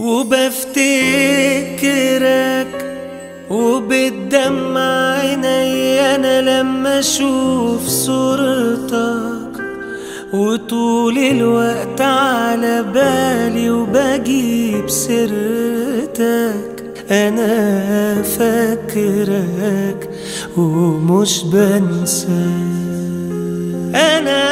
وبفتكرك وبتدمع عيني انا لما اشوف صورتك وطول الوقت على بالي وبجيب سيرتك انا فاكرك ومش بنساك انا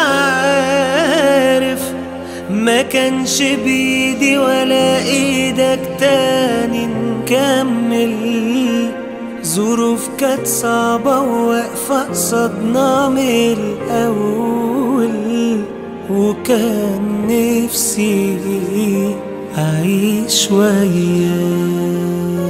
عارف ما كانش بيدي ولا ايدك تاني نكمل ظروف كانت صعبة وواقفة قصادنا من الأول وكان نفسي أعيش وياك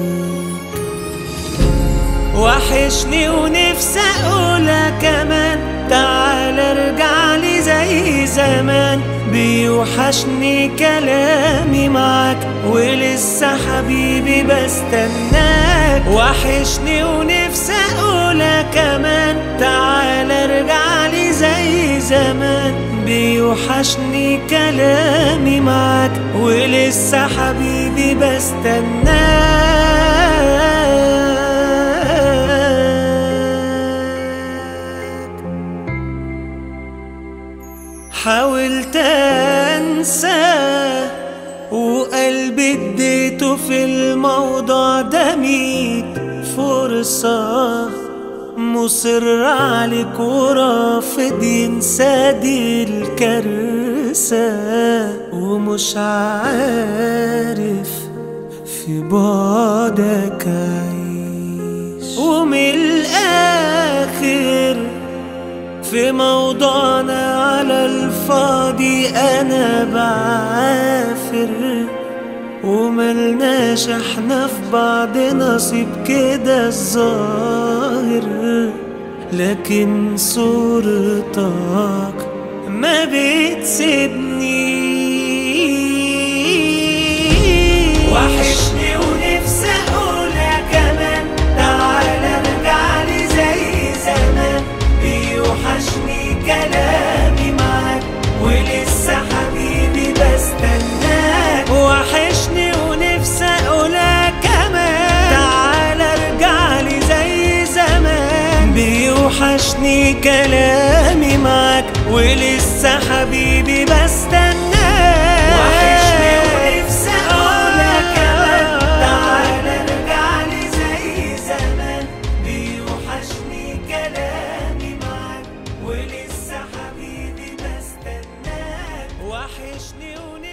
وحشني ونفسي اقولها كمان تعال ارجع لي زي زمان بيوحشني كلامي معاك ولسه حبيبي بستناك وحشني ونفسي اقولها كمان تعال ارجع لي زي زمان بيوحشني كلامي معاك ولسه حبيبي بستناك حاولت انسى وقلبي اديته في الموضوع ده ميت فرصة مصر عليك ورافض ينسى دي الكارثة ومش عارف في بعدك عيش ومن الآخر في موضوعنا على الفاضي انا بعافر وملناش احنا في بعض نصيب كده الظاهر لكن صورتك ما بتسيبني وحشني ونفسي اقولها كمان تعال ارجع لي زي زمان بيوحشني كلامي معاك ولسه حبيبي بستناك وحشني ونفسي اقولها كمان تعال ارجع لي زي زمان بيوحشني كلامي معاك ولسه حبيبي بستناك وحشني ونفسي اقولها كمان تعال ارجع لي زي زمان بيوحشني كلامي معاك ولسه حبيبي بستناك وحشني ونفسي